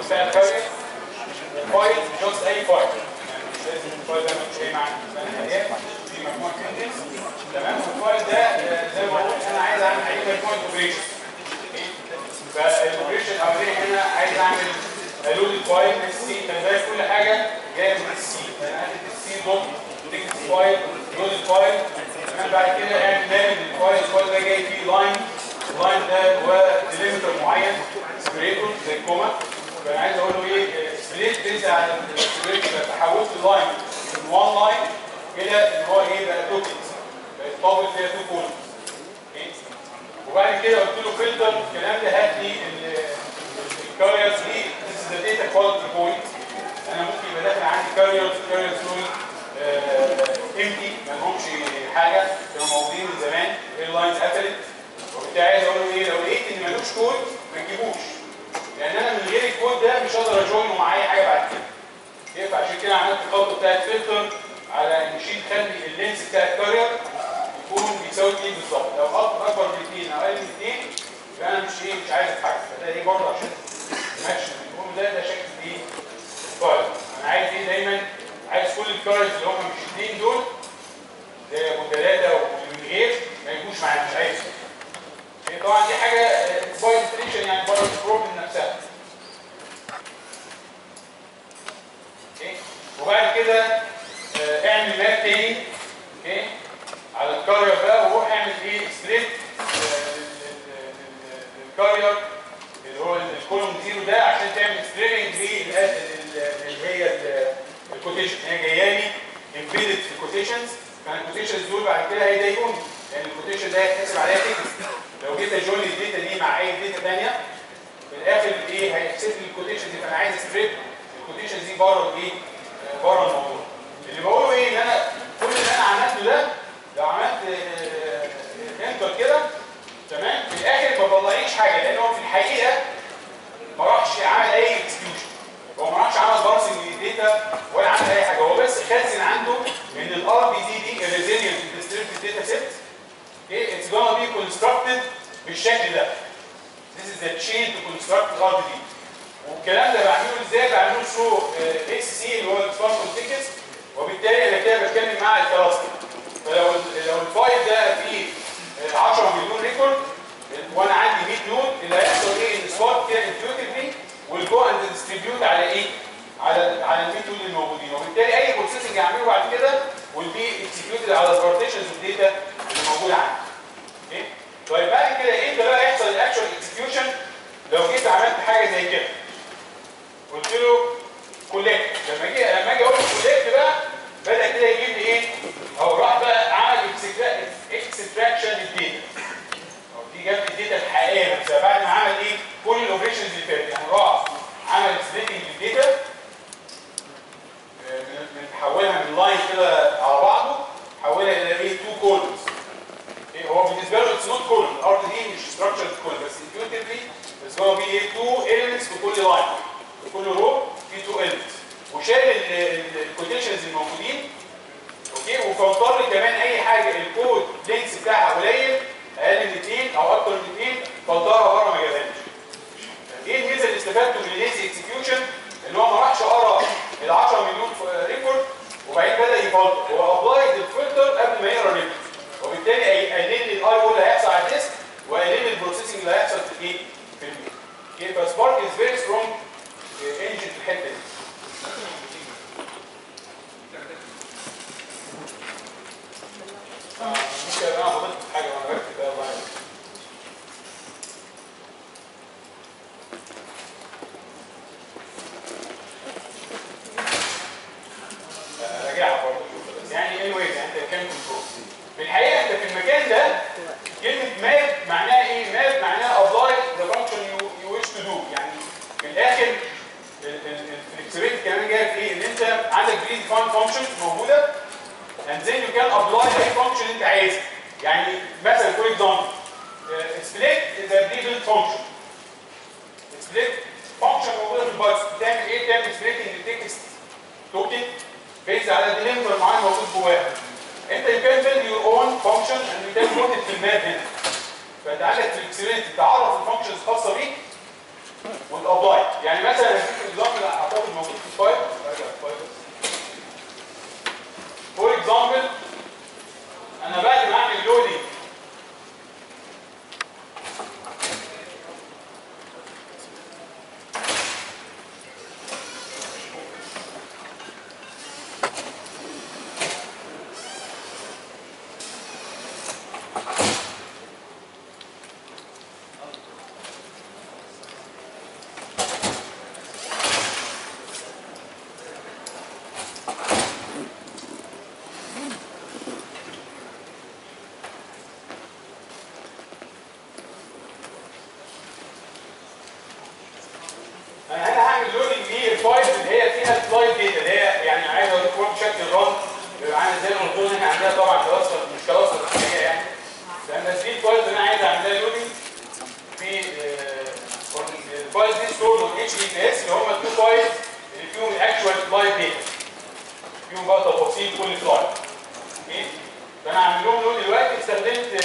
بتاع الكارير فايل جاست اي فايل يعني مش لازم الفايل ده مش اي معنى في مجموعه كوندنس تمام والفايل ده آه، زي ما قلت انا عايز اعمل عليه مجموعه اوبريشن فالاوبريشن الاولاني هنا عايز اعمل الود الفايل اس سي خلي بالك كل حاجه جايه من اس سي انا هكتب اس سي دوت تكست فايل لود الفايل تمام بعد كده اعمل نام الفايل الفايل ده جاي فيه لاين اللاين ده هو ديليمتر معين سبريتور زي الكوما فانا عايز اقول له ايه سبريت بيز على السبريتور تحولت اللاين من وان لاين كده ان هو ايه بقى توكنز بقت طابل فيها تو كولمز وبعد كده قلت له فلتر الكلام ده هات لي الكاريرز دي this is the data quality point انا ممكن يبقى داخل عندي كاريرز كاريرز دول امتي ما لهمش حاجه كانوا موجودين من زمان اللاينز قفلت وبالتالي عايز اقول له ايه لو لقيت ان ملوش كود ما تجيبوش لان انا من غير الكود ده مش هقدر اجوينه مع اي حاجه بعد كده ينفع عشان كده عملت الخطوه بتاعت فلتر على ان شيت خلي اللينس بتاع الكارير يكون بيساوي 2 بالظبط لو اكبر اكبر من 2 او اقل من 2 يبقى انا مش ايه مش عايز اتحكم فده ايه برضه عشان ماتش الهرمون ده ده شكل ايه الكارير انا عايز ايه دايما عايز كل الكاريرز اللي هم مش اثنين دول زي ابو ثلاثه ومن غير ما يجوش معايا مش عايز إيه طبعا دي حاجه باي ديفينيشن يعني بره البروبلم نفسها اوكي وبعد كده آه، اعمل ماب تاني اوكي على الكارير بقى وروح اعمل ايه سبريت للكارير اللي هو الكولوم زيرو ده عشان تعمل سبرينج اللي هي الكوتيشن هي جايه لي امبيدد في الكوتيشنز فانا الكوتيشنز دول بعد كده هيضايقوني لان الكوتيشن ده هيتحسب عليها تكست لو جيت اجول الداتا دي مع اي داتا ثانيه في الاخر ايه هيحسب لي الكوتيشن دي فانا عايز سبريت الكوتيشن دي بره الايه آه، بره الموضوع اللي بقوله ايه ان انا كل اللي انا عملته ده لو عملت انتر كده تمام في الاخر ما بطلعيش حاجه لان هو في الحقيقه ما راحش عمل اي اكسكيوشن هو ما راحش عمل بارسنج للداتا ولا عمل اي حاجه هو بس خزن عنده ان الار بي دي دي الريزيلينت ديستريبيوتد داتا سيت okay it's gonna be constructed بالشكل ده this is the chain to construct ار بي دي والكلام ده بعمله ازاي بعمله ثرو اكس سي اللي هو السباركل تيكت وبالتالي انا كده بتكلم مع الكلاستر فلو لو الفايل ده فيه آه، 10 مليون ريكورد وانا عندي 100 نود اللي هيحصل ايه ان سبارك كده انتيوتيفلي والجو اند ديستريبيوت على ايه؟ على على ال 100 نود الموجودين وبالتالي اي بروسيسنج اعمله بعد كده will be executed على البارتيشنز والداتا اللي موجوده عندي. اوكي؟ طيب بعد كده امتى بقى يحصل الاكشوال اكسكيوشن لو جيت عملت حاجه زي كده قلت له كولكت لما اجي لما اجي اقول كولكت بقى بدا كده يجيب لي ايه او راح بقى عمل اكستراكشن للداتا او دي جاب لي الداتا الحقيقيه نفسها بعد ما عمل ايه كل الاوبريشنز اللي فاتت يعني راح عمل سبليتنج للداتا آه، من- من حولها من لاين كده على بعضه حولها الى ايه تو كولمز هو بالنسبه له اتس نوت كولوم الارض دي مش ستراكشرد كولوم بس انتويتيفلي بس هو في ايه تو اليمنتس في كل لاين في كل رو في تو اليمنتس وشال الكوتيشنز الموجودين اوكي وفلتر لي كمان اي حاجه الكود لينكس بتاعها قليل اقل من 2 او اكتر من 2 فلترها بره ما جابهاش ايه الميزه اللي استفدته من اللينس اكسكيوشن اللي هو ما راحش قرا ال 10 مليون ريكورد وبعدين بدا يفلتر هو ابلايد الفلتر قبل ما يقرا الريكورد وبالتالي هيقلل لي الاي او اللي هيحصل على الديسك وهيقلل لي البروسيسنج اللي هيحصل في ايه في الميل اوكي فسبارك از فيري سترونج انجن في الحته دي آه، ممكن انا غلطت في حاجه وانا بكتب بقى الله يعين. راجعها برضه شوف بس يعني اني وايز انت كان كنترول في الحقيقه انت في المكان ده كلمه ماب معناها ايه؟ ماب معناها ابلاي ذا فانكشن يو يو ويش تو دو يعني في الاخر الفلكسبيليتي كمان جايه في ايه؟ ان انت عندك بري ديفاين فانكشن موجوده and then you can apply اي فانكشن انت عايزها يعني مثلا فور اكزامبل سبليت ذا بري بيلد فانكشن سبليت فانكشن موجوده في البايتس بتعمل ايه؟ بتعمل سبليتنج للتكست توكن بيز على ديليمتر معين موجود جواها انت you can build your own function and you can put it في الماب هنا فانت عندك flexibility تعرف الفانكشنز الخاصه بيك وتابلاي يعني مثلا هديك اكزامبل اعتقد موجود في الفايل راجع الفايل فور اكزامبل انا بعد ما اعمل لودنج انا هنا هعمل لودنج للفايل اللي هي فيها سلايد داتا اللي هي يعني عايز اوريك برضه شكل الرن بيبقى عامل زي ما قلت احنا عندنا طبعا كلاستر مش كلاستر هي يعني لان بس دي الفايلز اللي انا عايز اعمل لها لودنج في الفايلز دي ستور دوت اتش دي اس اللي هم التو فايلز اللي فيهم الاكشوال سلايد داتا فيهم بقى تفاصيل كل سلايد اوكي فانا هعمل لهم لود دلوقتي استخدمت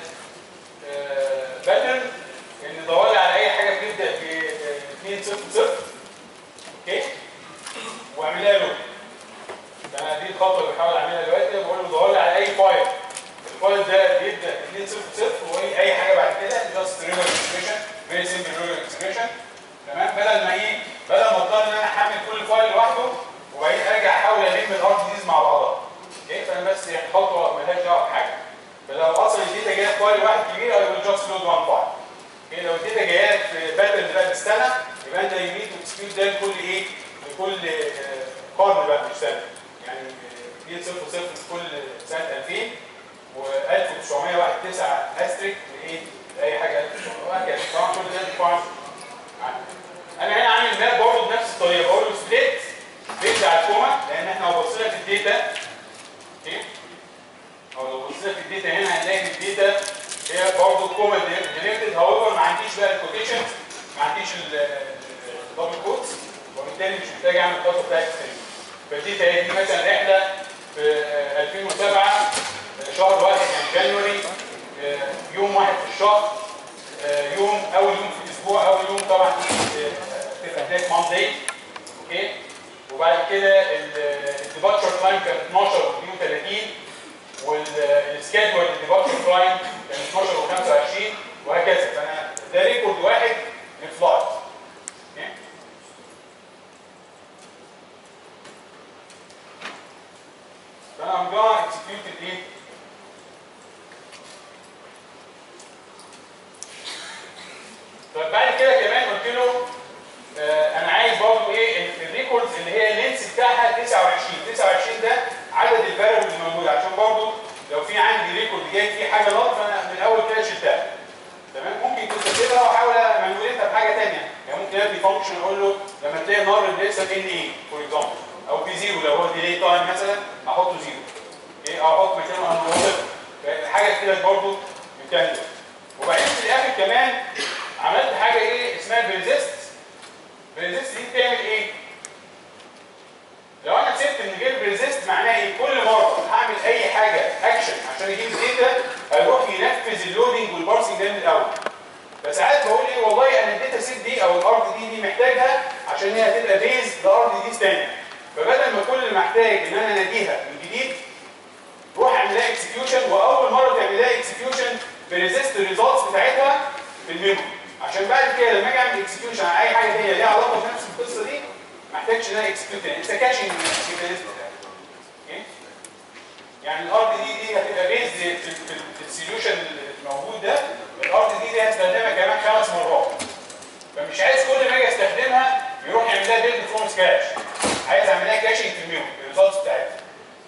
باترن ان دور لي على اي حاجه بتبدا ب 2 0 0 اوكي واعمل لها لود فانا دي الخطوه اللي بحاول اعملها دلوقتي بقول له دور لي على اي فايل الفايل ده بيبدا ب 2 0 0 واي اي حاجه بعد كده جاست ريجولار اكسبريشن فيري سمبل ريجولار اكسبريشن تمام بدل ما ايه بدل ما اضطر ان انا احمل كل فايل لوحده وبعدين ارجع احاول الم الار ديز مع بعضها اوكي فانا بس يعني خطوه مالهاش دعوه بحاجه فلو اصلا الداتا جايه في فايل واحد كبير او يقول جاست لود وان فايل اوكي لو الداتا جايه لك في باترن بقى بالسنه يبقى انت يو نيد تو اكسكيوت ده لكل ايه؟ لكل آه، قرن بقى مش سنه يعني 2 0 0 كل سنه 2000 و1901 9 استريك لايه؟ لاي حاجه 1900 وهكذا طبعا كل ده بيكون انا هنا عامل ماب برضه بنفس الطريقه بقول له سبليت بيت على الكوما لان احنا لو بصينا في الداتا اوكي او لو بصينا في الداتا هنا هنلاقي ان الداتا هي برضه كوما ديليمتد هاويفر ما عنديش بقى الكوتيشن ما عنديش الدبل كوتس وبالتالي مش محتاج اعمل الخطوه بتاعت تاني فالداتا هي دي مثلا رحله في آه، 2007 آه، شهر واحد يعني جانوري آه، يوم واحد في الشهر آه، يوم اول يوم في الاسبوع اول يوم طبعا دي تبقى هناك ماندي اوكي وبعد كده الديباتشر تايم كان 12 و 32 والسكادول الديباتشر تايم كان 12 و 25 وهكذا فانا ده ريكورد واحد للفلايت اوكي فانا I'm gonna execute الايه طب بعد كده كمان قلت له آه انا عايز برضه ايه ال- الريكوردز اللي هي اللينس بتاعها 29 29 ده عدد الفاريبلز اللي موجوده عشان برضه لو في عندي ريكورد جاي فيه حاجه غلط فانا من الاول كده شلتها تمام ممكن تستبدلها واحاول مانيوليتها بحاجه ثانيه يعني ممكن ادي فانكشن اقول له لما تلاقي النار اللي بيحصل ان ايه فور اكزامبل او في زيرو لو هو ديلي تايم مثلا احطه زيرو ايه او احط مكانه انا صفر حاجه كده برضه بتعمل ده. وبعدين في الاخر كمان عملت حاجه ايه اسمها البريزيست البريزيست دي بتعمل ايه؟ لو انا سبت من غير بريزيست معناه ايه؟ كل مره هعمل اي حاجه اكشن عشان اجيب داتا هيروح ينفذ اللودنج والبارسنج ده من الاول فساعات بقول ايه والله انا الداتا سيت دي او الارض دي دي محتاجها عشان هي هتبقى بيز لارض دي ثانيه فبدل ما كل اللي محتاج ان انا اناديها من جديد روح اعمل لها اكسكيوشن واول مره تعمل لها اكسكيوشن بريزيست الريزلتس بتاعتها في الميموري عشان بعد كده لما اجي اعمل اكسكيوشن على اي حاجه تانيه ليها علاقه بنفس القصه دي ما احتاجش ان انا اكسكيوت انت كاشنج الميكانيزم بتاعك اوكي يعني الارض دي دي هتبقى بيز في, في, في السوليوشن الموجود ده الارض دي دي هستخدمها كمان خمس مرات فمش عايز كل ما اجي استخدمها يروح يعمل لها بيلد فروم سكراتش عايز اعمل لها كاشنج في الميموري الريزلتس بتاعتها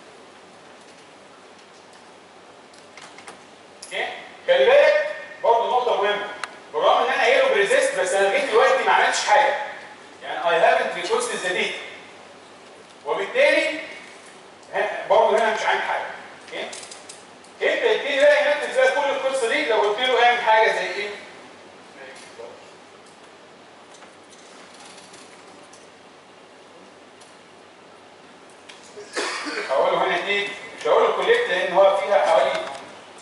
اوكي خلي بالك برضه نقطه مهمه بالرغم ان انا قايله بريزيست بس انا لغايه دلوقتي ما عملتش حاجه يعني اي هافنت ريكوست ذا داتا وبالتالي ه- برضه هنا مش عامل حاجه اوكي انت يبتدي بقى ينفذ بقى كل القصه دي لو قلت له اعمل حاجه زي ايه هقول له هنا ايه مش هقول له كوليكت لان هو فيها حوالي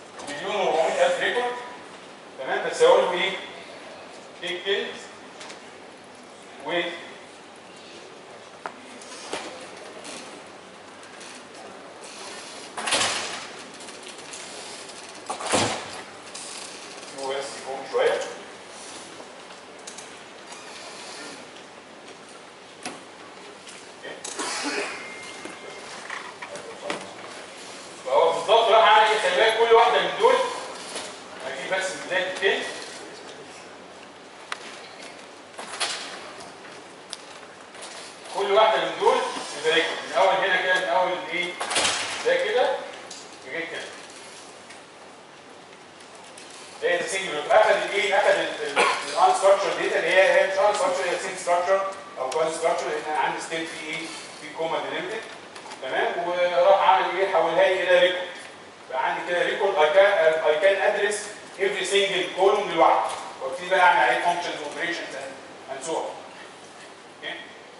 مليون و400 الف ريكورد تمام بس هقول له ايه تيك كيلز with هو بس يقوم شويه فهو بالظبط راح عمل ايه خلي بالك كل واحده من دول هجيب بس بدايه التاني كل واحده من دول يبقى من اول هنا كده من اول ايه ده كده لغايه كده ده السنجل اخذ الايه اخذ الان ستراكشر داتا اللي هي هي مش ان ستراكشر هي سين ستراكشر او كوين ستراكشر لان انا عندي ستيت في ايه في كوما ديليمتد تمام وراح عامل ايه حولها لي الى ريكورد بقى عندي كده ريكورد اي كان اي كان ادرس every single column لوحده وابتدي بقى اعمل عليه functions operations and so on okay.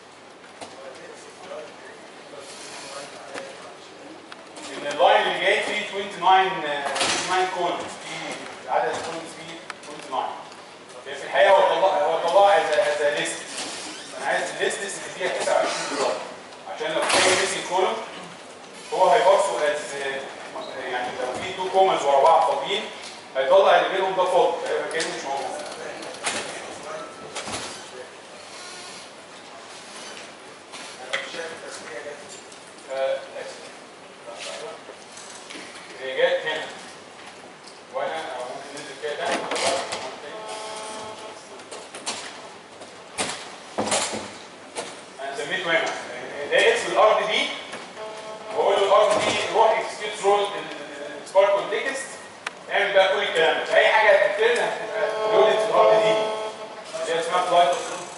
ان اللاين اللي جاي فيه 29 آه، 29 كولومز في عدد الكولومز فيه 29 يعني في الحقيقه هو طلع هو طلع از از ليست انا عايز الليست اللي فيها 29 دولار عشان لو في ميسنج كولوم هو هيبصوا از يعني لو في تو كومنز ورا بعض فاضيين هيطلع اللي بينهم ده فاضي هيبقى كانه مش موجود آه، آسف. هي جت هنا وانا او ممكن ننزل كده تاني انا سميته هنا ده اسم الارض دي بقول له الارض دي روح اكسكيوت رول السبارك كونتكست اعمل بقى كل الكلام ده اي حاجه هتكتبها هتبقى لودد في الارض دي اللي هي اسمها فلايت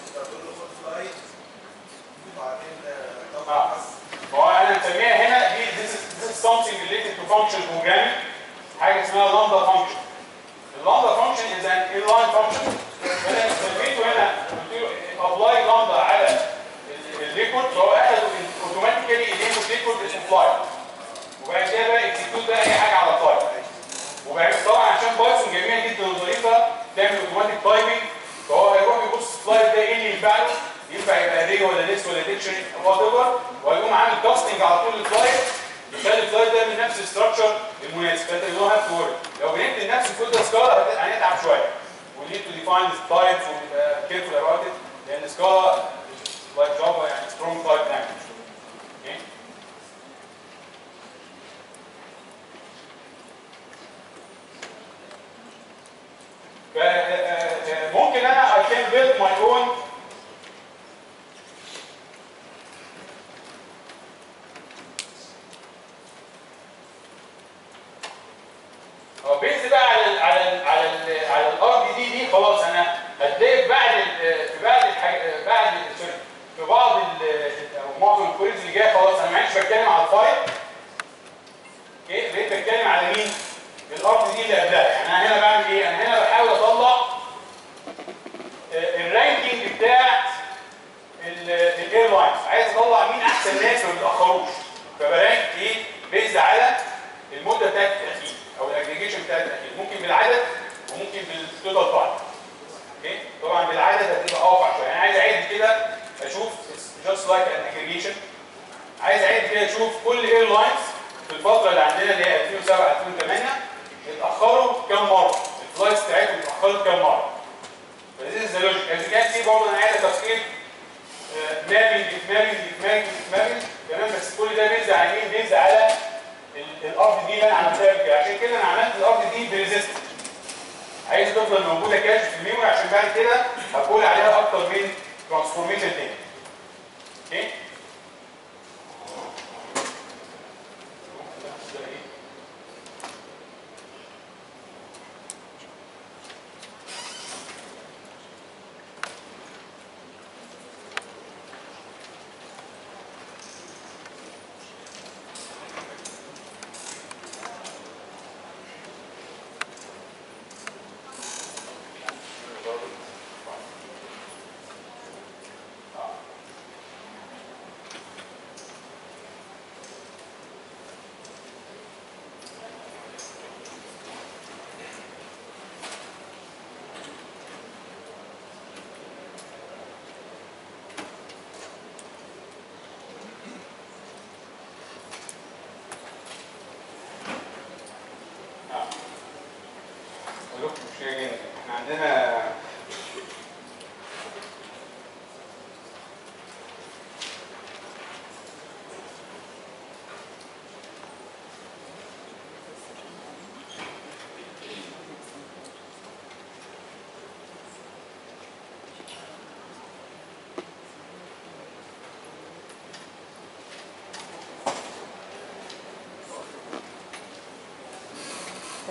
اه هو انا مسميها هنا دي this is, this is something related to function programming حاجه اسمها lambda function اللامدا function is an inline function فانا سميته هنا قلت له apply lambda على ال- الريكورد فهو اخده اوتوماتيكالي ينقل ريكورد اسمه فلاي وبعد كده بقى اكسكيوت بقى اي حاجه على فلاي وبعد طبعا عشان بايثون جميله جدا وظريفه تعمل اوتوماتيك تايبنج فهو هيروح يبص السلايد ده ايه اللي ينفع له ينفع يبقى اري ولا ليست ولا ديكشنري وات ايفر وهيقوم عامل كاستنج على طول السلايد يخلي السلايد ده من نفس الستراكشر المناسب فانت يو هاف تو وري لو بنيت لنفس كل ده سكالا هنتعب شويه we need to define the types and uh, careful about it لان سكالا like Java يعني strong type language okay? فممكن انا I can build my own هو بيز بقى على ال على ال على ال على الارض دي دي خلاص انا هتلاقي بعد ال- في بعد الحاج... بعد سوري في بعض ال- او معظم الكويز اللي جايه خلاص انا ما عادش بتكلم على الفايل اوكي بقيت بتكلم على مين؟ الارض دي اللي قبلها يعني انا هنا بعمل ايه؟ انا هنا بحاول اطلع آه، الرانكينج بتاع الايرلاينز عايز اطلع مين احسن ناس ما بيتاخروش فبرانك ايه؟ بيز على المده بتاعت التاخير او الاجريجيشن بتاعت التاخير ممكن بالعدد وممكن بالتوتال تايم اوكي طبعا بالعدد هتبقى اوقع شويه انا عايز اعد كده اشوف جاست لايك ان اجريجيشن عايز اعد كده اشوف كل ايرلاينز في الفتره اللي عندنا اللي هي 2007 2008 اتاخروا كام مره الفلايتس بتاعتهم اتاخرت كام مره فدي از ذا لوجيك از يو كان سي برضه انا عايز تفكير مابنج مابنج مابنج مابنج تمام بس كل ده بينزل على مين؟ بينزل على ال- الارض دي اللي انا عملتها قبل كده عشان كده انا عملت الارض دي بريزيست عايز تفضل موجوده كاش في الميموري عشان بعد كده هقول عليها اكتر من ترانسفورميشن تاني اوكي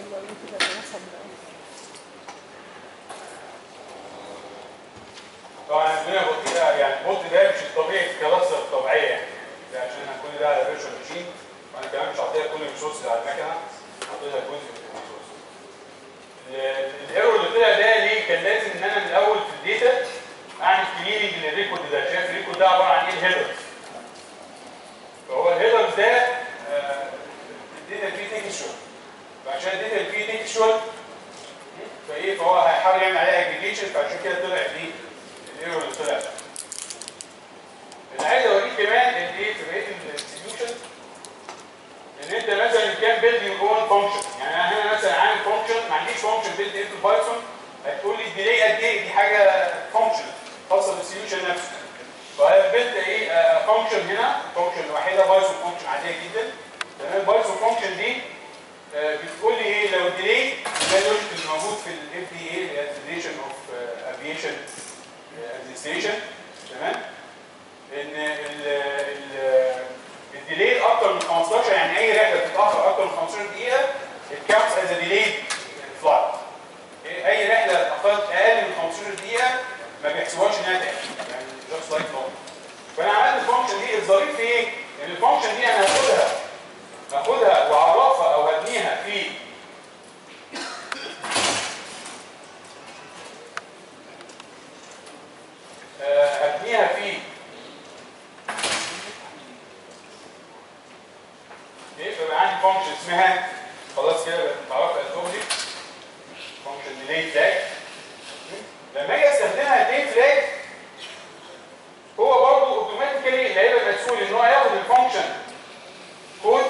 يلا قولي كده بنحسب طبعا الدنيا بطيئه يعني البطء ده مش الطبيعي في الكراسه الطبيعيه يعني ده عشان انا كل ده على فيرتشوال ماشين وانا كمان مش هعطيها كل الريسورسز على المكنه هعطيها جزء من الريسورسز الايرور اللي طلع ده ليه كان لازم ان انا من الاول في الداتا اعمل كليننج للريكورد ده شايف الريكورد ده عباره عن ايه الهيدرز فهو الهيدرز ده آه، الداتا فيه تكستشوال فعشان الداتا فيه تكستشوال فايه فهو هيحاول يعمل عليها اجريجيشن فعشان كده طلع ايه الايرور اللي طلع ده اللي عايز اوريك كمان ان ايه في بقيه الديستريبيوشن ان انت مثلا كان بيلد يور اون فانكشن يعني انا هنا مثلا عامل فانكشن ما عنديش فانكشن بيلد انتو بايثون هتقول لي الديلي قد ايه دي حاجه فانكشن خاصه بالديستريبيوشن نفسه فبيلد ايه فانكشن هنا الفانكشن الوحيده بايثون فانكشن عاديه جدا تمام بايثون فانكشن دي آه، بتقول لي ايه لو الديلي ده اللوجيك اللي موجود في الاف دي اي اللي هي فيدريشن اوف افيشن ادمنستريشن تمام ان ال ال الديلي اكتر من 15 يعني اي رحله بتتاخر اكتر من 15 دقيقه الكاونتس از ديلي فلايت اي رحله اتاخرت اقل من 15 دقيقه ما بيحسبوهاش انها تاخر يعني جاست لايك نوت فانا عملت الفانكشن دي الظريف في ايه؟ ان الفانكشن دي انا هاخدها هاخدها واعرفها او هبنيها في آه، هبنيها في ايه فبقى عندي فانكشن اسمها خلاص كده بقت متعرفه از اوبجكت فانكشن ديلي فلاج لما اجي استخدمها ديلي فلاج هو برضه اوتوماتيكالي اللي هيبقى مسؤول ان هو ياخد الفانكشن كود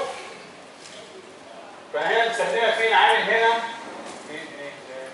فانا هنا بستخدمها فين عامل هنا في- في-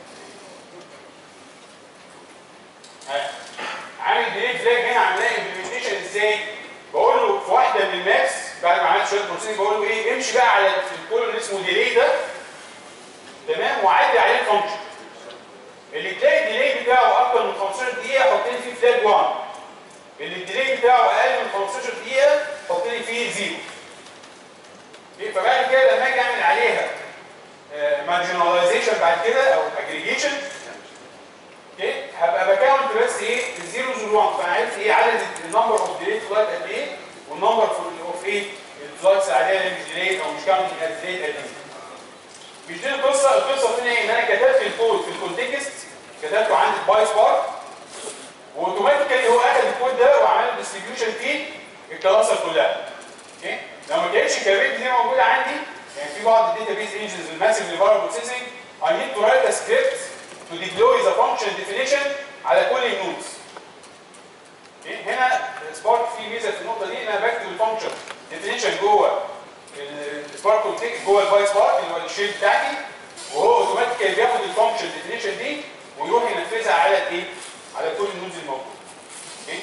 ها. عامل ديلي فلاج هنا عاملها امبلمنتيشن ازاي بقول له في واحده من المابس بعد ما عملت شويه بروسيسنج بقول له ايه امشي بقى على الكولون اللي اسمه ديلي ده تمام وعدي عليه الفانكشن اللي تلاقي الديلي بتاعه اكتر من 15 دقيقه حط لي فيه فلاج 1 اللي الديلي بتاعه اقل من 15 دقيقه حط لي فيه زيرو إيه، فبعد كده لما اجي اعمل عليها مارجناليزيشن بعد كده او اجريجيشن اوكي هبقى بكاونت بس ايه الزيروز والوان فانا عرفت ايه عدد النمبر اوف ديليت فلايت قد ايه والنمبر اوف ايه الفلايتس العاديه اللي مش ديليت او مش كاونتنج از ديليت قد ايه مش دي القصه القصه فين ايه ان انا كتبت الكود في الكونتكست كتبته عندي في باي سبارك واوتوماتيكالي هو اخذ الكود ده وعمل له ديستريبيوشن في الكلاسر كلها اوكي لو ما كانتش الكابيلتي دي موجوده عندي يعني في بعض الداتا بيز انجنز الماسيف ليفر بروسيسنج I need to write a script to deploy the function definition على كل النودز اوكي هنا سبارك في ميزه في النقطه دي ان انا بكتب الفانكشن ديفينيشن جوه السبارك كونتكست جوه الباي سبارك اللي هو الشيل بتاعتي وهو اوتوماتيكالي بياخد الفانكشن ديفينيشن دي ويروح ينفذها على الايه؟ على كل النودز الموجوده اوكي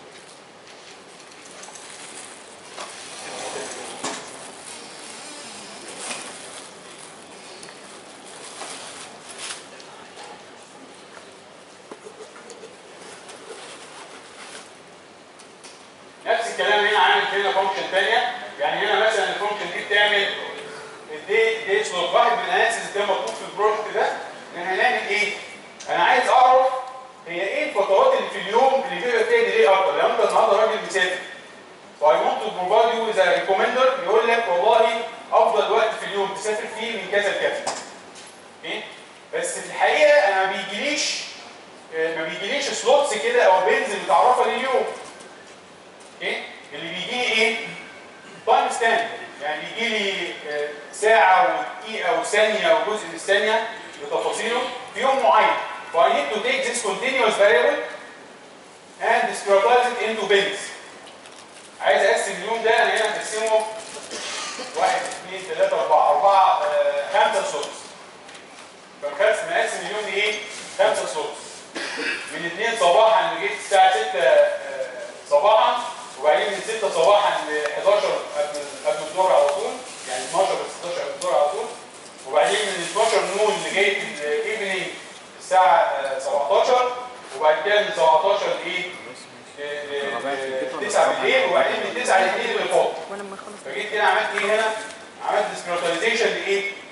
نفس الكلام هنا عامل هنا فانكشن ثانيه يعني هنا مثلا الفانكشن دي بتعمل الدي دي سلوت واحد من الاناليسيس اللي كان مطلوب في البروجكت ده ان احنا هنعمل ايه؟ انا عايز اعرف هي ايه الفترات اللي في اليوم اللي بيبقى فيها ديلي اكتر لو انت النهارده راجل مسافر فاي ونت تو بروفايد يو ذا ريكومندر يقول لك والله افضل وقت في اليوم تسافر فيه من كذا لكذا اوكي بس في الحقيقه انا ما بيجيليش آه، ما بيجيليش سلوتس كده او بنزل متعرفه لليوم اوكي اللي بيجي لي ايه تايم ستامب يعني بيجي لي آه، ساعه ودقيقه وثانيه وجزء من الثانيه بتفاصيله في يوم معين ف I need to take this continuous variable and discretize it into bins عايز اقسم اليوم ده انا هنا هقسمه واحد اثنين ثلاثة أربعة أربعة آه، خمسة سلوتس فمخلص مقسم اليوم دي إيه؟ خمسة سلوتس من 2 صباحا لغاية الساعة 6 آه، صباحا وبعدين من 6 صباحا ل 11 قبل قبل الظهر على طول يعني 12 ل 16 قبل الظهر على طول وبعدين من 12 نون لغاية الايفنينج الساعة آه، 17 وبعد كده من 17 لايه؟ ل- ل- 9 بالليل وبعدين من 9 ل 2 اللي فاضل وانا لما اخلص فجيت هنا عملت ايه هنا؟ عملت ديسكريتايزيشن لايه؟ لاوبجكت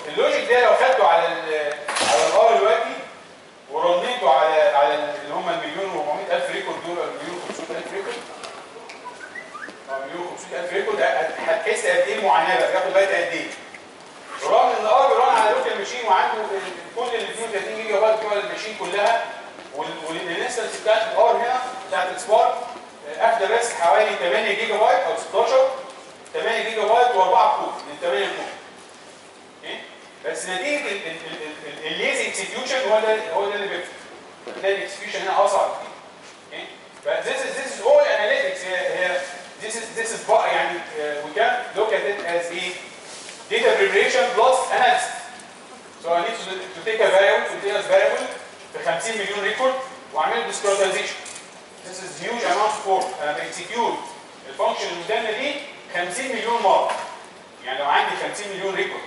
اللوجيك ده لو خدته على ال على الار دلوقتي ورنيته على على اللي هم المليون و400 الف ريكورد دول ولا المليون و500 الف ريكورد اه مليون و500 الف ريكورد هتحس قد ايه المعاناه بقى بياخد وقت قد ايه برغم ان ار بيران على لوكال ماشين وعنده ال- كل ال 32 جيجا بايت بتوع الماشين كلها والانستنس بتاعت الار هنا بتاعت السبارك اخده بس حوالي 8 جيجا بايت او 16 8 جيجا بايت و4 كور من 8 كور اوكي؟ بس نتيجه الليزي اكسكيوشن هو ده هو ده اللي بيفرق ده الاكسكيوشن هنا اصعب كتير اوكي this is this is all analytics هي هي this is this is بقى يعني uh, we can look at it as a data preparation plus analysis so I need to, to take a variable continuous variable ب 50 مليون ريكورد واعمل discretization this is huge amount of work انا بexecute الفانكشن اللي قدامنا دي 50 مليون مره يعني لو عندي 50 مليون ريكورد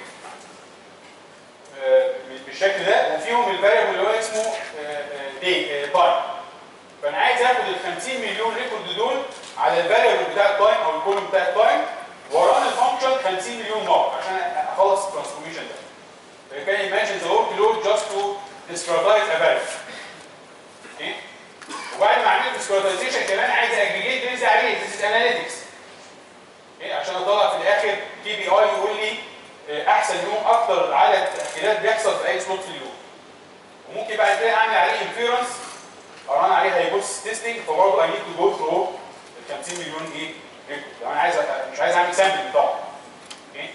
آه، بالشكل ده وفيهم الفاريبل اللي هو اسمه دي تايم فانا عايز اخد ال 50 مليون ريكورد دول على الفاريبل بتاع التايم او الكولوم بتاع التايم وران الفانكشن 50 مليون مره عشان اخلص الترانسفورميشن ده فكان imagine the workload just to discretize a variable اوكي وبعد ما عملت discretization كمان عايز اجريجيت بيز عليه this is analytics اوكي عشان اطلع في الاخر كي بي اي يقول لي آه، احسن يوم اكتر عدد تاخيرات بيحصل في اي سلوت في اليوم وممكن بعد كده اعمل عليه انفيرنس اران عليه هيبوس تيستنج فبرضه اي نيد تو جو ثرو ال 50 مليون ايه ريكورد لو انا عايز أ- مش عايز اعمل سامبل طبعا اوكي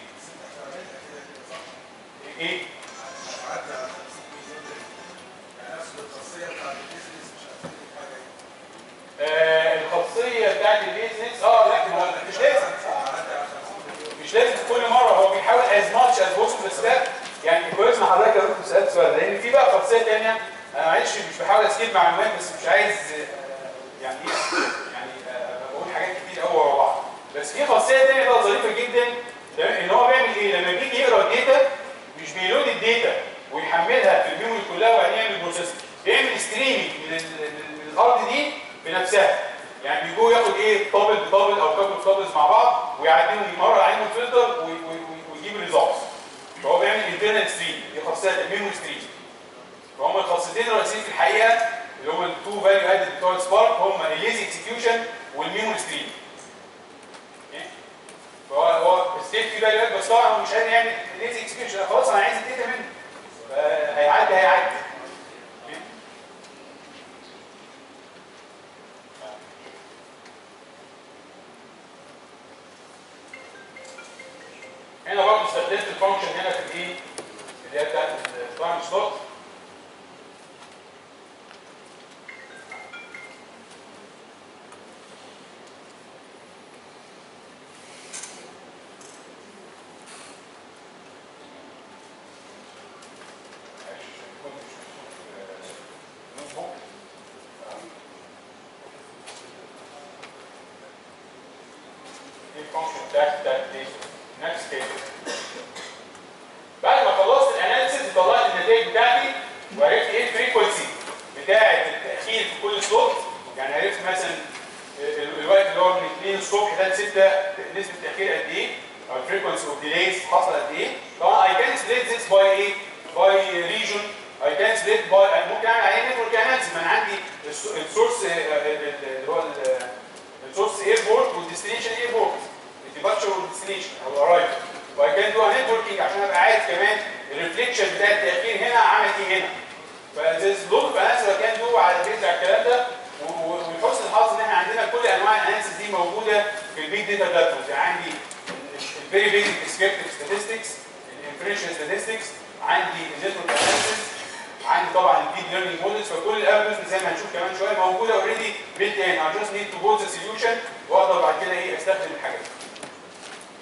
ايه آه الخاصيه بتاعت البيزنس اه لا ما هو مش لازم مش لازم كل مره هو بيحاول از ماتش از بوسبل بس ده يعني كويس ان حضرتك لو انت سالت السؤال ده لان في بقى خاصيه ثانيه انا معلش مش بحاول اسكيب معلومات بس مش عايز آه، يعني ايه يعني آه، بقول حاجات كتير قوي ورا بعض بس في خاصيه ثانيه بقى ظريفه جدا تمام ان هو بيعمل ايه لما بيجي يقرا الداتا مش بيلود الداتا ويحملها في الميموري كلها وبعدين يعمل بروسيسنج بيعمل ستريمنج من, ال- من الارض دي بنفسها يعني بيجوا ياخد ايه طابل بطابل او كابل بطابلز مع بعض ويعديهم يمرر عليهم الفلتر وي- وي- وي- ويجيب الريزلتس فهو بيعمل انترنال ستريم دي خاصيه الميموري ستريم فهم الخاصيتين الرئيسيين في الحقيقه اللي هم التو فاليو ادد بتوع السبارك هم الليزي اكسكيوشن والميموري ستريم فهو هو ستيت في فاليو ادد بس طبعا هو مش قادر يعمل ليزي اكسكيوشن خلاص انا عايز الداتا منه فهيعدي هيعدي هنا برضه استخدمت الفانكشن هنا في الايه؟ اللي هي بتاعت التايم سلوت دي الفانكشن بتاعت بتاعت ايه؟ نفس كده بعد ما خلصت الاناليسيس طلعت النتائج بتاعتي وعرفت ايه الفريكونسي بتاعه التاخير في كل سلوت يعني عرفت مثلا ال- الوقت اللي هو من 2 الصبح لغايه 6 نسبه التاخير قد ايه او الفريكونسي اوف ديليز حصل قد ايه طبعا اي كان سبليت ذيس باي ايه باي ريجن اي كان سبليت باي ممكن اعمل عليه نتورك اناليسيس ما انا عندي الس- السورس اللي هو ال- السورس ايربورت والديستنيشن ايربورت الديباتشر والديستنيشن او الارايفل وبعد كده ندوها نتوركينج عشان ابقى عارف كمان الريفليكشن بتاع التاخير هنا عمل ايه هنا فذيس لوت اوف اناليسيس كان دو على البيز على الكلام ده و- و- ولحسن الحظ ان احنا عندنا كل انواع الاناليسيس دي موجوده في البيج داتا بلاتفورمز يعني عندي الفيري بيزك ديسكريبتيف ستاتستكس الانفرنشال ستاتستكس عندي النتورك اناليسيس عندي طبعا الديب ليرنينج مودلز فكل الالجوريزم زي ما هنشوف كمان شويه موجوده اوريدي بيلت ان اي جاست نيد تو بوز ذا سوليوشن واقدر بعد كده ايه استخدم الحاجات دي.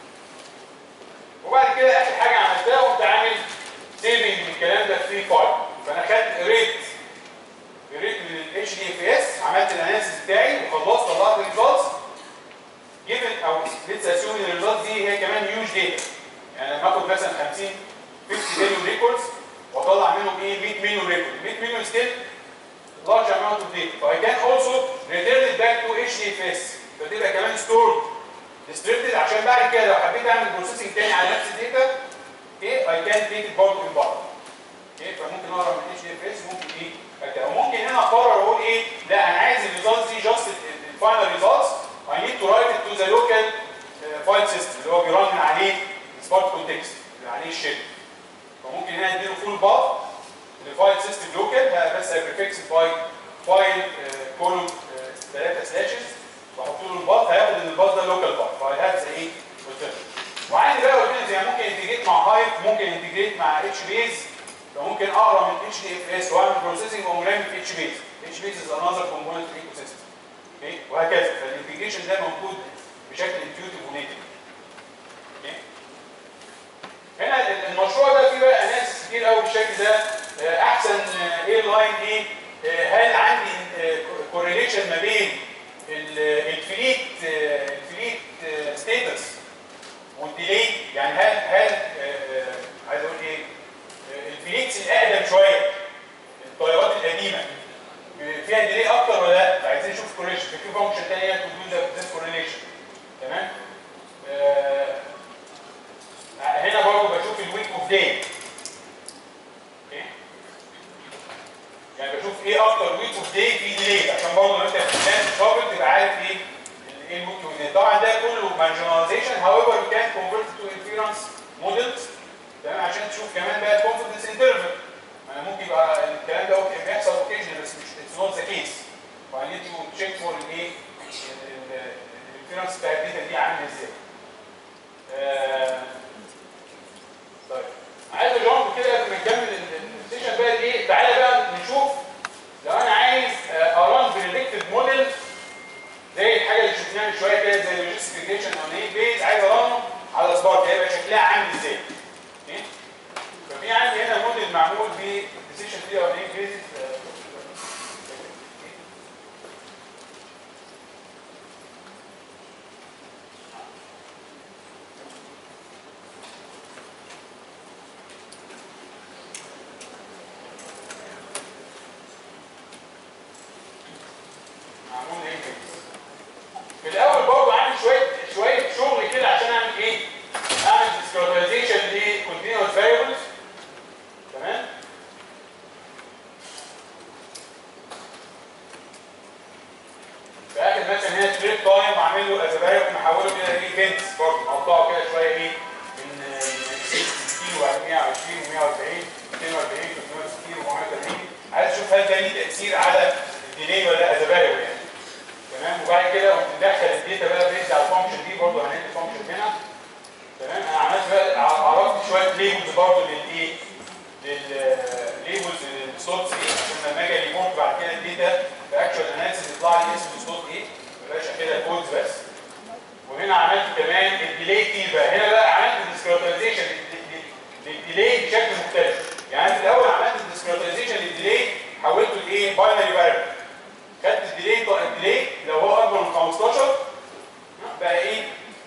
وبعد كده اخر حاجه عملتها قمت عامل سيفنج للكلام ده في فايل فانا خدت ريت ريت من الاتش دي اف اس عملت الاناليسيس بتاعي وخلصت طلعت الريزلتس جيفن او ليتس اسيوم ان الريزلتس دي هي كمان هيوج داتا يعني لما اخد مثلا 50 50 مليون ريكوردز واطلع منهم ايه 100 مليون ريكورد 100 مليون ستيل large amount of data فاي كان also return it back to HDFS فتبقى كمان stored distributed عشان بعد كده لو حبيت اعمل بروسيسنج تاني على نفس الداتا ايه I انتيكت برضه في بعض اوكي فممكن اقرا من اتش دي اف اس ممكن ايه أكتب. او ممكن هنا اقرر اقول ايه لا انا عايز الريزلتس دي جاست الفاينل ريزلتس I need to write it to the local uh, file system اللي هو بيرن من عليه سبارك كونتكست اللي عليه الشيل فممكن هنا اديله فول باث للفايل سيستم لوكال بس بريفكس باي فايل كولوم ثلاثه سلاشز واحط له الباث هياخد ان الباث ده لوكال باث فاي هاف زي ايه وعندي بقى قلت زي ممكن انتجريت مع هايب ممكن انتجريت مع اتش بيز فممكن اقرا من اتش دي اف اس واعمل بروسيسنج واقوم رامي في اتش بيز اتش بيز از انذر كومبوننت في ايكو سيستم اوكي وهكذا فالانتجريشن ده موجود بشكل انتيوتيف ونيتف اوكي هنا المشروع ده فيه بقى ناس كتير قوي بالشكل ده آه، احسن اير لاين ايه آه، هل عندي كورليشن ما بين ال- الفليت آه، الفليت ستيتس والديلي يعني هل هل آه، آه، عايز اقول ايه آه، الفليتس الاقدم شويه الطيارات القديمه آه، فيها ديلي اكتر ولا لا فعايزين نشوف كورليشن في فانكشن ثانيه تو دو ذا كورليشن تمام آه، هنا برضه بشوف الويك اوف داي يعني بشوف ايه اكتر ويك اوف داي في ديلي عشان برضه لو انت بتبلان شغل تبقى عارف ايه ال- ايه الويك اوف داي طبعا ده كله مارجناليزيشن however you can convert it to inference models تمام عشان تشوف كمان بقى الكونفدنس انترفال ممكن يبقى الكلام ده ممكن بيحصل اوكيجن بس مش اتس نوت ذا كيس فاي نيد تو تشيك فور الايه الانفيرنس بتاع الداتا دي عامل ازاي آه، طيب عايز اجاوب كده قبل ما نكمل السيشن بقى ايه تعالى بقى نشوف لو انا عايز اران بريدكتد موديل زي الحاجه اللي شفناها من شويه كده زي اللوجيستيفيكيشن او نيم بيز عايز ارانه على سبارك هيبقى شكلها عامل ازاي اوكي ففي عندي هنا موديل معمول بديسيشن تري او نيم بيز معمول نيم بيز في الاول برضه عامل شويه شويه شغل كده عشان اعمل ايه؟ اعمل ديسكريتايزيشن لكونتينوس فاريبلز تمام؟ في اخر مثلا هنا سكريبت تايم وعامل له از فاريبل محوله كده لايفنتس برضه مقطعه كده شويه ايه؟ من من 60 وبعد 120 و140 240 360 و480 عايز اشوف هل ده ليه تاثير على الديلي ولا از فاريبل يعني تمام وبعد كده قمت مدخل الداتا بقى بيز على الفانكشن دي برضه هنعمل الفانكشن هنا تمام انا عملت بقى ع- عرفت شويه ليبلز برضه للايه للليبلز للسلوتس ايه عشان لما اجي ريبورت بعد كده الداتا في اكشوال اناليسيس يطلع لي اسم السلوت ايه ما يبقاش كده كودز بس وهنا عملت كمان الديلي تي بقى هنا بقى عملت الديسكريتايزيشن للديلي بشكل مختلف يعني في الاول عملت الديسكريتايزيشن للديلي حولته لايه باينري فاريبل خدت الديلي طو- الديلي لو هو اكبر من 15 بقى ايه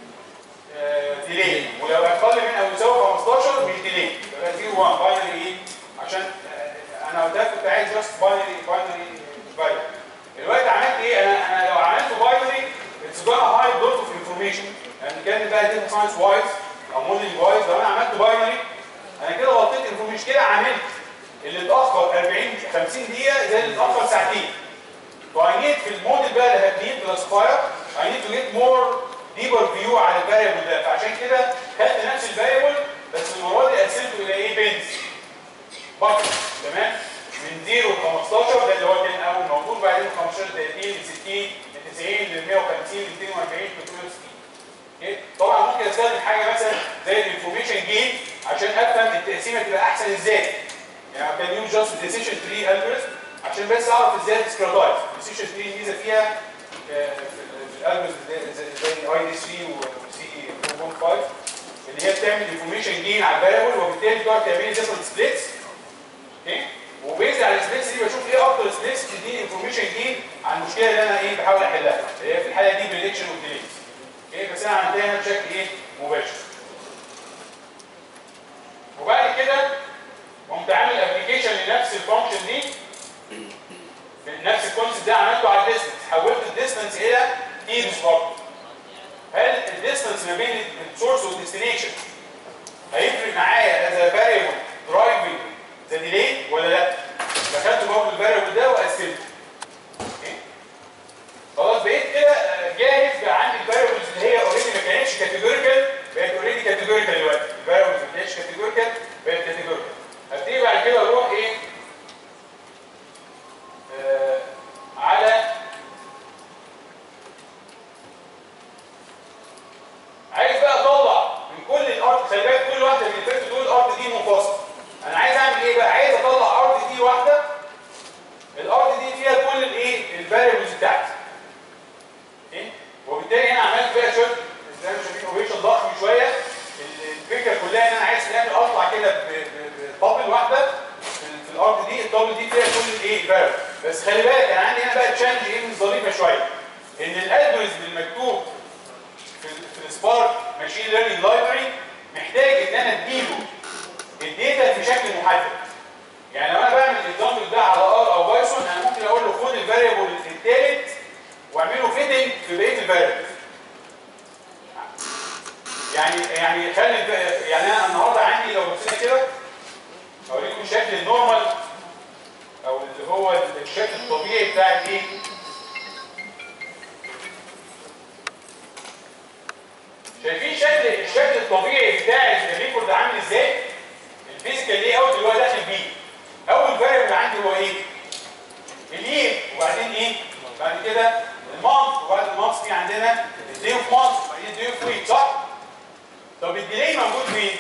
آه، ديلي ولو اقل من او يساوي 15 مش ديلي يبقى 0 1 باينري ايه عشان آه، انا قلت كنت عايز جاست باينري باينري فاليو دلوقتي عملت ايه انا انا لو عملت باينري اتس جونا هاي دوت اوف انفورميشن يعني كان بقى داتا ساينس وايز او موديلنج وايز لو انا عملت باينري انا كده غطيت انفورميشن كده عملت اللي اتاخر 40 50 دقيقه زي اللي اتاخر ساعتين So I need في الموديل بقى اللي هتجيب كلاسيفاير I need to get more deeper view على الفاريبل ده فعشان كده خدت نفس الفاريبل بس المره دي قسمته الى ايه بنز بكر تمام من 0 ل 15 ده اللي هو كان اول موجود بعدين من 15 ل 30 ل 60 ل 90 ل 150 ل 240 ل 360 اوكي طبعا ممكن استخدم حاجه مثلا زي الانفورميشن جين عشان افهم التقسيمه تبقى احسن ازاي يعني كان يوز جاست ديسيشن تري الجوريثم عشان بس اعرف ازاي ديسكريتايز ديسيشن تري الميزه فيها آه، في الالجوريثم زي اي دي 3 وسي 4.5 اللي هي بتعمل انفورميشن جين على الفاريبل وبالتالي تقعد تعمل ديفرنت سبليتس اوكي وبيز على السبليتس دي بشوف ايه اكتر سبليتس تديني انفورميشن جين عن المشكله اللي انا ايه بحاول احلها اللي هي في الحاله دي بريدكشن وديليز اوكي بس انا عملتها هنا بشكل ايه مباشر وبعد كده قمت عامل ابلكيشن لنفس الفانكشن دي نفس الكونسيبت ده عملته على الديستنس حولت الديستنس الى تيمز برضه هل الديستنس ما بين السورس والديستنيشن هيفرق معايا از فاريبل دي منفصل انا عايز اعمل ايه بقى عايز اطلع ار دي واحده الار دي فيها كل الايه الفاريبلز بتاعتي ايه وبالتالي انا عملت فيها شويه زي ما شايفين اوبريشن ضخم شويه الفكره كلها ان انا عايز في الاخر اطلع كده ببابل واحده في الارض دي الدبل دي فيها كل الايه الفاريبل بس خلي بالك انا عندي هنا بقى تشالنج ايه من ظريفه شويه ان الالجوريزم المكتوب في في السبارك ماشين ليرنينج لايبرري محتاج ان انا اديله الداتا في شكل محدد يعني لو انا بعمل الاكزامبل ده على ار او بايثون انا ممكن اقول له خد الفاريبل الثالث واعمله فيتنج في بقيه الفاريبلز يعني يعني خلي يعني انا النهارده عندي لو بصينا كده اوريكم الشكل النورمال او اللي هو الشكل الطبيعي بتاع الايه شايفين شكل الشكل الطبيعي بتاع الريكورد عامل ازاي الفيزيكال لي اوت اللي هو داخل بيه اول فاريبل عندي هو ايه الير وبعدين ايه بعد كده المانث وبعد المانث في عندنا الدي اوف مانث وبعدين الدي اوف ويك صح طب الديلي موجود فين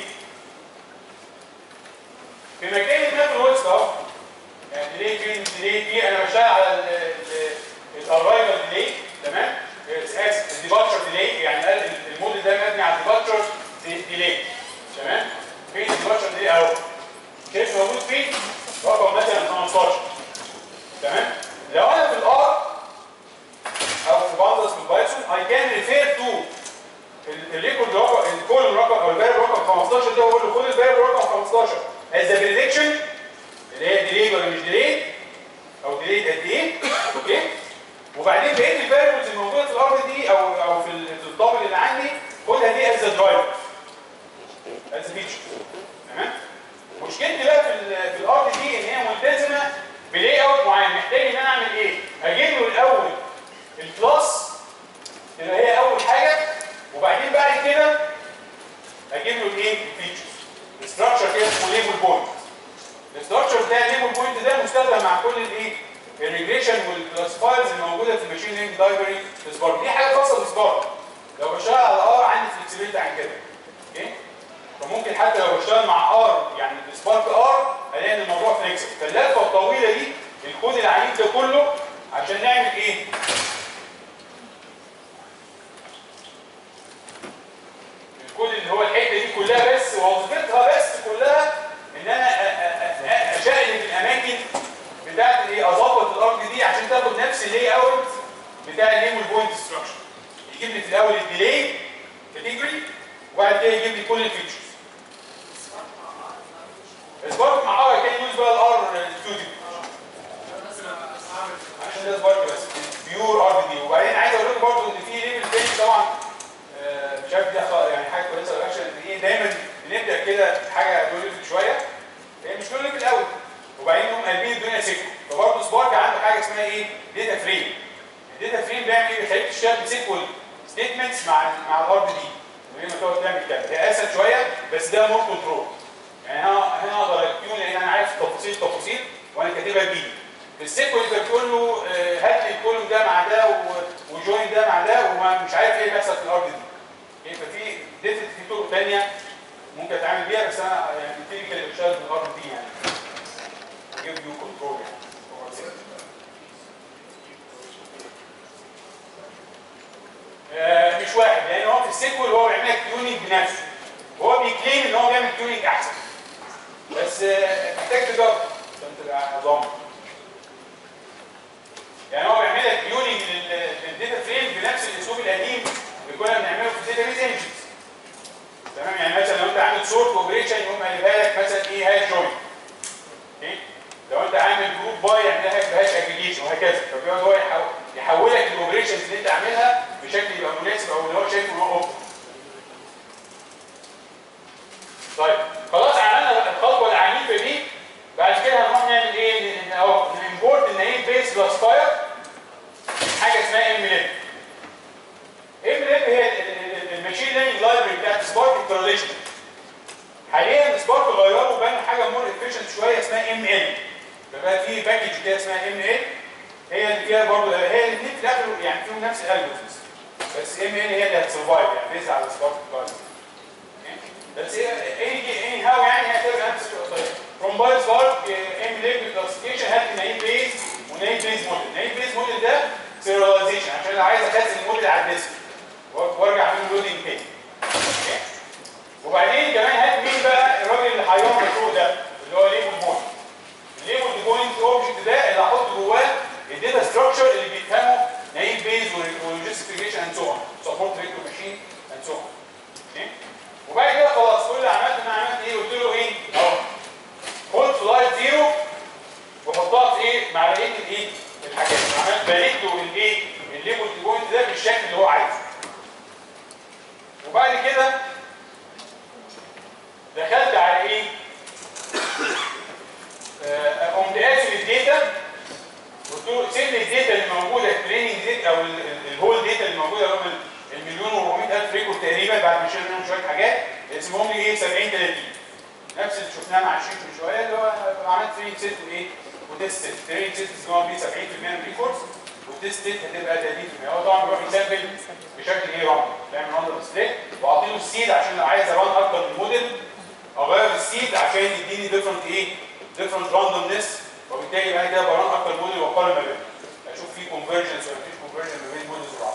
في مكان الماب ويست اهو يعني الديلي فين الديلي دي انا بشتغل على الاررايفل ديلي تمام اسف الديبارتشر ديلي يعني الموديل ده مبني على الديبارتشر ديلي تمام فين الديبارتشر ديلي اهو شايف موجود فين رقم مثلا 15 تمام لو انا في الار او في باندلز في البايثون I can refer to الريكورد رقم الكولوم رقم او الفاريبل رقم 15 ده بقول له خد الفاريبل رقم 15 as a prediction اللي هي ديلي ولا مش ديلي او ديلي قد ايه اوكي وبعدين بقيه الفاريبلز الموجوده في الارض دي او او في الطابل اللي عندي خدها دي از درايفر از فيتشر تمام مشكلتي بقى في في الارض دي ان هي ملتزمه بلاي اوت معين محتاج ان انا اعمل ايه؟ اجيب له الاول الكلاس اللي هي اول حاجه وبعدين بعد كده اجيب له الايه؟ الفيتشرز الاستراكشر كده اسمه ليبل بوينت الاستراكشر بتاع الليبل بوينت ده مستخدم مع كل الايه؟ الريجريشن والكلاسيفايرز الموجوده في الماشين ليرنينج لايبرري في سبارك دي حاجه خاصه بسبارك لو بشتغل على ار عندي فلكسبيليتي عن كده اوكي فممكن حتى لو بشتغل مع ار يعني سبارك ار الاقي ان الموضوع فليكسبل فاللفه الطويله دي الكود العنيف ده كله عشان نعمل ايه؟ الكود اللي هو الحته دي كلها بس وظيفتها بس كلها ان انا اشقلب الاماكن بتاعت ايه اظبط الارض دي عشان تاخد نفس اللاي اوت بتاع الليمول بوينت ستراكشر يجيب لي في الاول الديلي كاتيجوري وبعد كده يجيب لي كل الفيتشرز سبارك مع ار كان يوز بقى الار ستوديو عشان ده سبارك بس بيور ار دي وبعدين عايز اقول لكم برضه ان في ليفل تاني طبعا مش عارف دي يعني حاجه كويسه ولا عشان ايه دايما بنبدا كده حاجه دول ليفل شويه هي مش دول ليفل قوي وبعدين هم قلبين الدنيا سيكو فبرضه سبارك عنده حاجه اسمها ايه؟ داتا فريم الداتا فريم بيعمل ايه؟ بيخليك تشتغل بسيكوال ستيتمنتس مع مع الار دي من غير ما تقعد تعمل كده هي اسهل شويه بس ده مور كنترول يعني هنا هنا اقدر اكيون لان انا عارف تفاصيل تفاصيل وانا كاتبها بايدي في السيكوال انت بتقول له هات لي الكولوم ده مع ده وجوين ده مع ده ومش عارف ايه اللي بيحصل في الارض دي ففي ديفت في طرق ثانيه ممكن اتعامل بيها بس انا يعني التكنيكال اللي بشتغل في الارض دي يعني give you control يعني آه مش واحد لان هو في السيكوال هو بيعمل تيوننج بنفسه هو بيكليم ان هو بيعمل تيوننج احسن بس آه محتاج تجرب عشان تبقى ضامن يعني هو بيعمل لك تيوننج للداتا فريم بنفس الاسلوب القديم اللي كنا بنعمله في الداتا بيز انجنز تمام يعني مثلا لو انت عامل سورت اوبريشن يقوم قلبها لك مثلا ايه هاش جوين اوكي لو انت عامل جروب باي يعملها بهاش اجريجيشن وهكذا فبيقعد هو يحول لك الاوبريشنز اللي انت عاملها بشكل يبقى مناسب او اللي هو شايفه ان هو افضل طيب خلاص عملنا الخطوه العنيفه دي بعد كده هنروح نعمل ايه اهو نمبورت النايم بيس كلاسفاير حاجه اسمها ام ليب ام ليب هي الماشين ليرنينج لايبرري بتاعت سبارك التراديشنال حاليا سبارك غيروا بقى حاجه مور افيشنت شويه اسمها ام ال فبقى في باكج كده اسمها ام ال هي اللي فيها برضه هي الاثنين في الاخر يعني فيهم نفس الالجوريزمز بس ام ال هي اللي هتسرفايف يعني بيز على سبارك كلاينت بس هي اني اني هاو يعني هتبقى لو عايز اخزن الموديل على الديسك وارجع اعمل لودنج تاني أوكي؟ وبعدين كمان هات مين بقى الراجل اللي هيعمل فوق ده اللي هو ليبل بوينت الليبل بوينت اوبجكت ده اللي هحط جواه الداتا ستراكشر اللي بيفهمه نايم بيز ولوجيستيكيشن اند سو اون سبورت ريتو ماشين اند سو اون وبعد كده خلاص كل اللي عملته ان انا عملت ايه قلت له ايه اهو خد فلايت زيرو وحطها في ايه مع بقيه الايه الحاجات عملت بنيت له الايه الليبل بوينت ده بالشكل اللي هو عايزه وبعد كده دخلت على ايه آه، قمت قاسم الداتا قلت له سيب لي الداتا اللي موجوده التريننج داتا او ال- ال- الهول داتا اللي موجوده اللي هم المليون و400 الف ريكورد تقريبا بعد ما شلنا منهم شويه حاجات اسمهم لي ايه 70 30 نفس اللي شفناه مع الشيك من شويه اللي هو عملت تريننج سيت وايه وتيست سيت تريننج سيت اسمها بي 70% من الريكوردز والتيست سيت هتبقى 30% هو طبعا بيروح يسامبل بشكل ايه راندوم بيعمل راندوم ديسبلاي واعطي له السيد عشان لو عايز اران اكتر من موديل اغير السيد عشان يديني ديفرنت ايه ديفرنت راندومنس وبالتالي بعد كده بران اكتر موديل واقارن ما بينهم اشوف في كونفرجنس ولا مفيش كونفرجن ما بين موديلز وبعض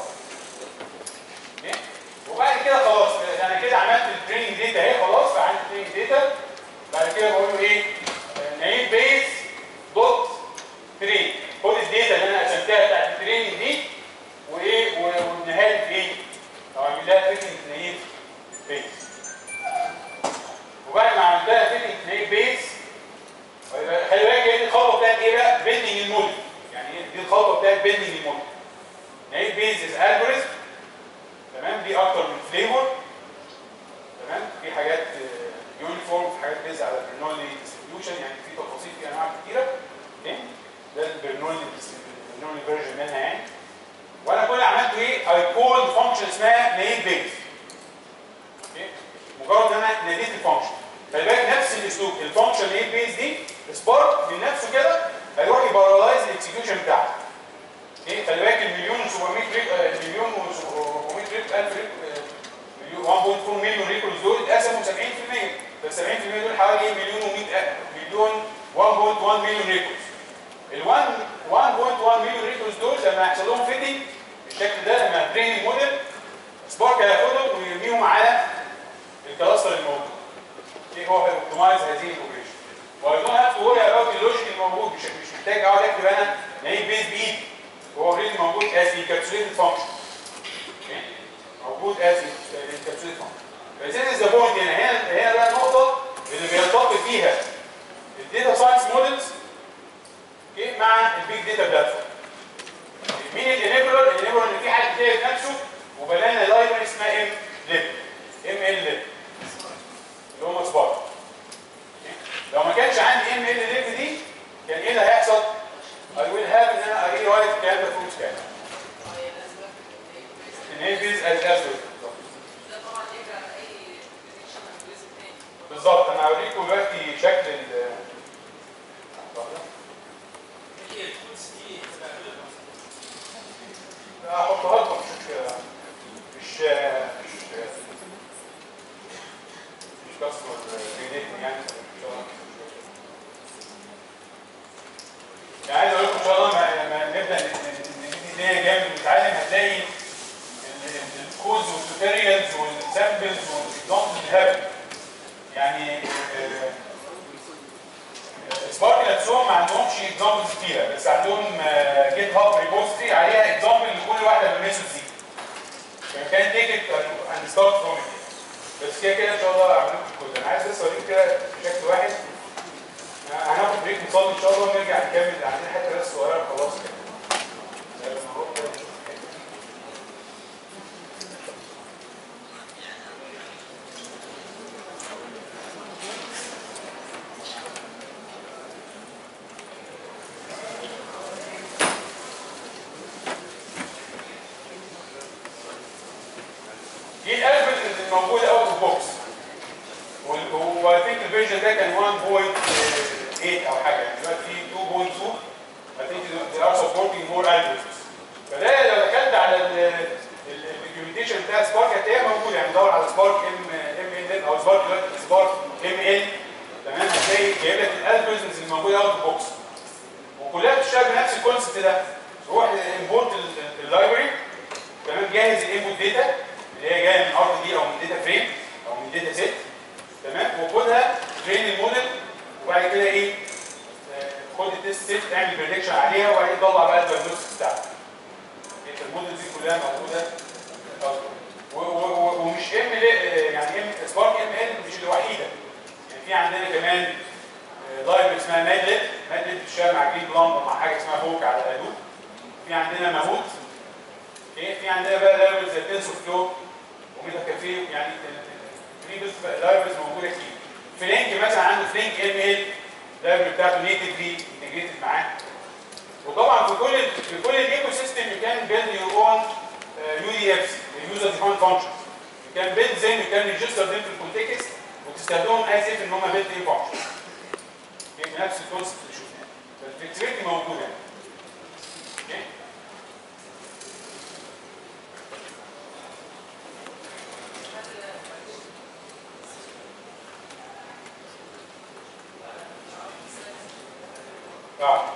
أوكي؟ وبعد كده خلاص انا كده عملت التريننج داتا اهي خلاص فعندي التريننج داتا بعد كده بقول له ايه نايم بيز دوت ترين خد الداتا اللي انا قسمتها بتاعت التريننج دي وايه و- وابنها لي في ايه او اعمل لها فيتنج نايم بيز وبعد ما عملتها فيتنج نايم بيز ويبقى خلي بالك هي دي الخطوه بتاعت ايه بقى بيلدينج الموديل يعني إيه؟ دي الخطوه بتاعت بيلدينج الموديل نايم بيز از الجوريزم تمام دي اكتر من فليفر تمام في حاجات يونيفورم في حاجات بيز على البرنولي ديستريبيوشن يعني في تفاصيل في انواع كتيره اوكي ده البرنولي البرنولي فيرجن منها يعني وانا كل اللي عملته ايه اي كول فانكشن اسمها نيم بيز اوكي مجرد ان انا ناديت الفانكشن خلي بالك نفس الاسلوب الفانكشن نيم بيز دي سبارك من نفسه كده هيروح يبارالايز الاكسكيوشن بتاعته ايه خلي بالك المليون و700 ريك آه، المليون و400 ريك الف ريك آه، مليون 1.4 مليون ريكورز دول اتقسموا 70% فال 70% دول حوالي ايه مليون و100 مليون 1.1 مليون ريكورز ال 1 1.1 مليون ريكورز دول لما يحصل لهم فيتنج بالشكل ده لما ترين الموديل سبارك هياخدهم ويرميهم على الكلاستر الموجود ايه هو هيوبتمايز هذه الاوبريشن وي دونت هاف تو وري اباوت اللوجيك الموجود مش مش محتاج اقعد اكتب انا نايم بيز بايدي هو اوريدي موجود از انكابسوليتد فانكشن موجود از انكابسوليتد فانكشن فذيس از ذا بوينت هنا هنا هنا بقى النقطه اللي بيلتقي فيها الداتا ساينس مودلز اوكي مع البيج داتا بلاتفورم مين الانيبلر؟ الانيبلر ان في حد كتير نفسه وبنانا لايبرري اسمها ام ليب ام ال ليب اللي هو سبارك لو ما كانش عندي ام ال ليب دي كان ايه اللي هيحصل؟ I will have ان انا اري رايت الكلام ده فروت كام ان هي بيز از اسود بالظبط انا هوريكم دلوقتي شكل ال هحطها لكم مش مش مش مش كاستمر ريليتنج يعني يعني عايز اقول لكم ان شاء الله لما نبدا الدنيا جامد نتعلم هتلاقي الكودز والتوتوريالز والسامبلز والاكزامبلز الهبل يعني سبارك نفسهم ما عندهمش اكزامبلز كتيره بس عندهم جيت هاب ريبوزيتوري عليها اكزامبل لكل واحده من الميثودز دي فكان تيك ات اند ستارت فروم بس كده كده ان شاء الله اعمل لكم الكود انا عايز بس اوريك كده بشكل واحد هناخد بريك نصلي ان شاء الله ونرجع نكمل عندنا حته بس صغيره خلاص كده نروح كده نشوف الحتة. دي الالفبت اللي موجوده اوت اوف بوكس واي ثينك الفيرجن ده كان 1.8 او حاجه يعني دلوقتي في 2.2 I think they are supporting more algorithms فده لو دخلت على الدوكيومنتيشن بتاع سبارك هتلاقيها موجوده يعني دور على سبارك ام ام ال او سبارك دلوقتي سبارك ام ال تمام هتلاقي جايب لك الالجوريزمز اللي موجوده اوت اوف بوكس وكلها بتشتغل بنفس الكونسبت ده روح امبورت اللايبرري كده ايه آه، خد التست سيت اعمل بريدكشن عليها وبعدين طلع بقى الدايجنوستكس بتاعتك انت الموديل دي كلها موجوده آه. و- و- و- ومش ام يعني ام سبارك ام ال مش الوحيده يعني في عندنا كمان لايبرري اسمها مادلت مادلت بتشتغل مع جرين بلام ومع حاجه اسمها فوك على الادوب في عندنا ماهوت اوكي في عندنا بقى لايبرري زي تنسور فلو وميتا كافيه يعني في بس لايبرز موجوده كتير فلينك مثلا عنده فلينك ام ال اللايبرري بتاعته نيتفلي انتجريتد معاه وطبعا في كل في كل الايكو سيستم يو كان بيلد يور اون يو دي اف يوزر ديفاين فانكشنز يو كان بيلد زي ما كان ريجستر ذيم في الكونتكست وتستخدمهم از اف ان هم بيلد ان فانكشن نفس الكونسيبت اللي شفناه فالفلكسبيتي موجوده يعني. اوكي اه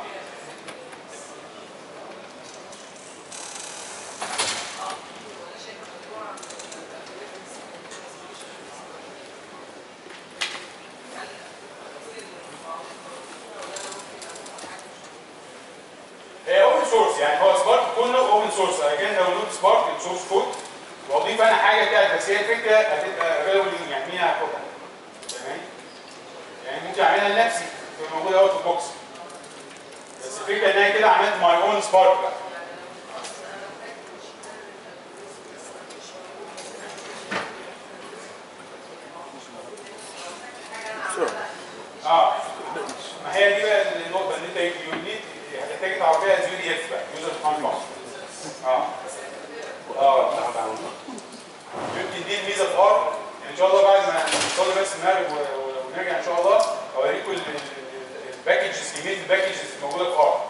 هي اوبن سورس يعني هو سبارك كله اوبن سورس انا كان داونلود سبارك السورس كود واضيف انا حاجه بتاعت بس هي الفكره هتبقى افيلبل يعني مين هياخدها تمام يعني ممكن اعملها لنفسي تبقى موجوده اوت اوف بوكس بس الفكره ان انا كده عملت ماي اون سبارك بقى اه ما هي دي بقى النقطه ان انت يونيت هتحتاج تعرف فيها يو دي اف بقى يوزر ديفاين اه اه يمكن دي الميزه في ار يعني ان شاء الله بعد ما نصلي بس المغرب و- و- ونرجع ان شاء الله اوريكم ال- ال- ال- الباكجز كميه الباكجز الموجوده في ار